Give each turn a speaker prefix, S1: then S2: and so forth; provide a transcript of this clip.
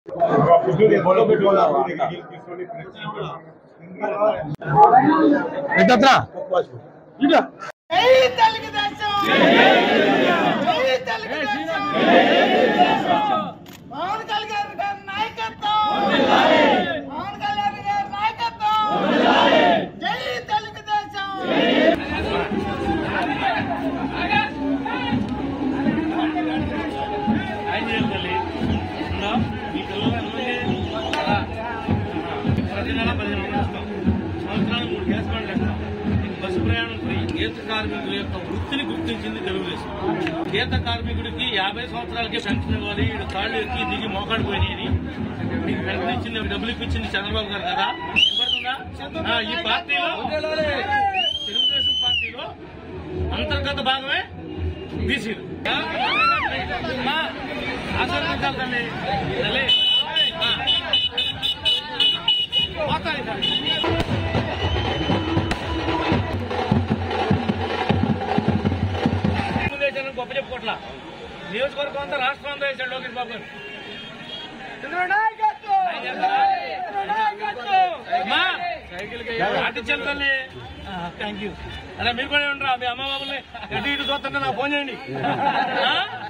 S1: జై తెలుగుదేశం జై తెలుగుదేశం పవన్ కళ్యాణ్ గారి నాయకత్వం పవన్ కళ్యాణ్ గారి నాయకత్వం జై తెలుగుదేశం
S2: ఆయన చేయాలి తల్లి ఉన్నా? మీ పిల్లలందరికీ అలా ప్రతి నెల పదిహేను వందలు ఇస్తాం సంవత్సరానికి మూడు గ్యాస్ బండ్లు ఇస్తాం మీకు బస్సు ప్రయాణం ఫ్రీ గీత కార్మికుల యొక్క వృత్తిని గుర్తించింది తెలుగుదేశం గీత కార్మికుడికి యాభై సంవత్సరాలకే పెన్షన్ ఇవ్వాలి ఈడు కాళ్ళు ఎక్కి దిగి మోకాడు పోయినాయి మీకు పెన్షన్ ఇచ్చింది డబ్బులు ఇప్పించింది చంద్రబాబు గారు కదా వినపడుతుందా? ఆ, ఈ పార్టీలో తెలుగుదేశం పార్టీలో అంతర్గత భాగమే బీసీలు అమ్మా, ఆశీర్వదించాలి తల్లి తల్లి ఆ. పోతాయి తల్లి. తెలుగుదేశాన్ని గొప్ప చెప్పుకోట్లా నియోజకవర్గం అంతా రాష్ట్రం అంతా వేశాడు లోకేష్ బాబు గారు అమ్మా, పాటించాలి తల్లి థ్యాంక్ యూ అలా మీరు కూడా ఉండరా మీ అమ్మ బాబుల్ని ఎటు ఇటు చూస్తుంటే నాకు ఫోన్ చేయండి ఆ?